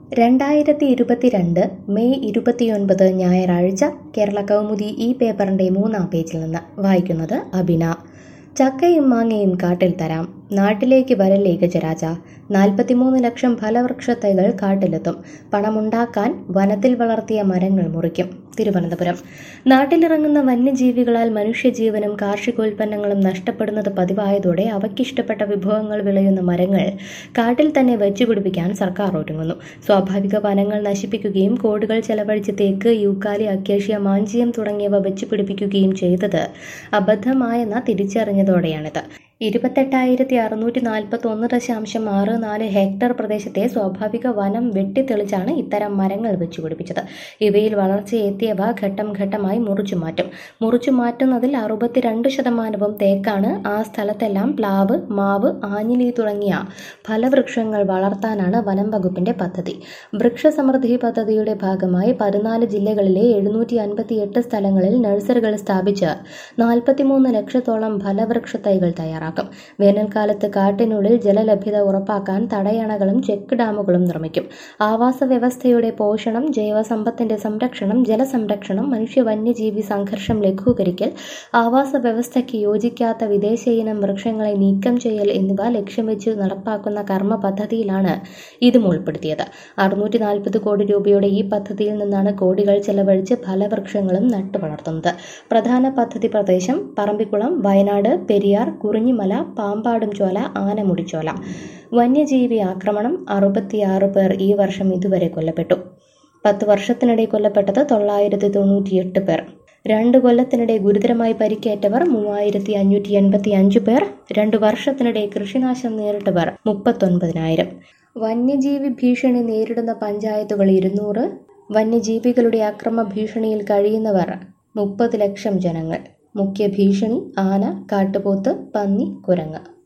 രണ്ടായിരത്തി ഇരുപത്തിരണ്ട് മെയ് ഇരുപത്തിയൊൻപത് ഞായറാഴ്ച കേരള കൗമുദി ഈ പേപ്പറിന്റെ മൂന്നാം പേജിൽ നിന്ന് വായിക്കുന്നത് അബിന ചക്കയും മാങ്ങയും കാട്ടിൽ തരാം നാട്ടിലേക്ക് വരല്ലേ ഗജരാജ നാൽപ്പത്തിമൂന്ന് ലക്ഷം ഫലവൃക്ഷ തൈകൾ കാട്ടിലെത്തും പണമുണ്ടാക്കാൻ വനത്തിൽ വളർത്തിയ മരങ്ങൾ മുറിക്കും തിരുവനന്തപുരം നാട്ടിലിറങ്ങുന്ന വന്യജീവികളാൽ മനുഷ്യജീവനും കാർഷികോൽപ്പന്നങ്ങളും നഷ്ടപ്പെടുന്നത് പതിവായതോടെ അവയ്ക്കിഷ്ടപ്പെട്ട വിഭവങ്ങൾ വിളയുന്ന മരങ്ങൾ കാട്ടിൽ തന്നെ വെച്ചുപിടിപ്പിക്കാൻ സർക്കാർ ഒരുങ്ങുന്നു സ്വാഭാവിക വനങ്ങൾ നശിപ്പിക്കുകയും കോടുകൾ ചെലവഴിച്ച് തേക്ക് യൂക്കാലി അക്കേഷ്യ മാഞ്ചിയം തുടങ്ങിയവ വെച്ചുപിടിപ്പിക്കുകയും ചെയ്തത് അബദ്ധമായെന്ന തിരിച്ചറിഞ്ഞതോടെയാണിത് ഇരുപത്തെട്ടായിരത്തി അറുന്നൂറ്റി നാൽപ്പത്തി ഒന്ന് ദശാംശം ആറ് നാല് ഹെക്ടർ പ്രദേശത്തെ സ്വാഭാവിക വനം വെട്ടിത്തെളിച്ചാണ് ഇത്തരം മരങ്ങൾ വെച്ചുപിടിപ്പിച്ചത് ഇവയിൽ വളർച്ചയെത്തിയവ ഘട്ടം ഘട്ടമായി മുറിച്ചു മാറ്റും മുറിച്ചു മാറ്റുന്നതിൽ അറുപത്തിരണ്ട് ശതമാനവും തേക്കാണ് ആ സ്ഥലത്തെല്ലാം പ്ലാവ് മാവ് ആഞ്ഞിലി തുടങ്ങിയ ഫലവൃക്ഷങ്ങൾ വളർത്താനാണ് വനം വകുപ്പിന്റെ പദ്ധതി വൃക്ഷസമൃദ്ധി പദ്ധതിയുടെ ഭാഗമായി പതിനാല് ജില്ലകളിലെ എഴുന്നൂറ്റി അൻപത്തിയെട്ട് സ്ഥലങ്ങളിൽ നഴ്സറികൾ സ്ഥാപിച്ച് നാൽപ്പത്തിമൂന്ന് ലക്ഷത്തോളം ഫലവൃക്ഷ തൈകൾ തയ്യാറാക്കും വേനൽക്കാലത്ത് കാട്ടിനുള്ളിൽ ജലലഭ്യത ഉറപ്പാക്കാൻ തടയണകളും ചെക്ക് ഡാമുകളും നിർമ്മിക്കും ആവാസ വ്യവസ്ഥയുടെ പോഷണം ജൈവസമ്പത്തിന്റെ സംരക്ഷണം ജലസംരക്ഷണം മനുഷ്യ വന്യജീവി സംഘർഷം ലഘൂകരിക്കൽ ആവാസ വ്യവസ്ഥയ്ക്ക് യോജിക്കാത്ത വിദേശയിനം വൃക്ഷങ്ങളെ നീക്കം ചെയ്യൽ എന്നിവ ലക്ഷ്യം വെച്ച് നടപ്പാക്കുന്ന കർമ്മ പദ്ധതിയിലാണ് ഇതും ഉൾപ്പെടുത്തിയത് അറുന്നൂറ്റി നാൽപ്പത് കോടി രൂപയുടെ ഈ പദ്ധതിയിൽ നിന്നാണ് കോടികൾ ചെലവഴിച്ച് ഫലവൃക്ഷങ്ങളും നട്ടുവളർത്തുന്നത് പ്രധാന പദ്ധതി പ്രദേശം പറമ്പിക്കുളം വയനാട് പെരിയാർ കുറിഞ്ഞിമല പാമ്പാടും ചോല ആനമുടിച്ചോല വന്യജീവി ആക്രമണം അറുപത്തിയാറ് പേർ ഈ വർഷം ഇതുവരെ കൊല്ലപ്പെട്ടു പത്ത് വർഷത്തിനിടെ കൊല്ലപ്പെട്ടത് തൊള്ളായിരത്തി തൊണ്ണൂറ്റിയെട്ട് പേർ രണ്ട് കൊല്ലത്തിനിടെ ഗുരുതരമായി പരിക്കേറ്റവർ മൂവായിരത്തി അഞ്ഞൂറ്റി എൺപത്തി അഞ്ച് പേർ രണ്ടു വർഷത്തിനിടെ കൃഷിനാശം നേരിട്ടവർ മുപ്പത്തൊൻപതിനായിരം വന്യജീവി ഭീഷണി നേരിടുന്ന പഞ്ചായത്തുകൾ ഇരുന്നൂറ് വന്യജീവികളുടെ അക്രമ ഭീഷണിയിൽ കഴിയുന്നവർ മുപ്പത് ലക്ഷം ജനങ്ങൾ മുഖ്യ ഭീഷണി ആന കാട്ടുപോത്ത് പന്നി കുരങ്ങ്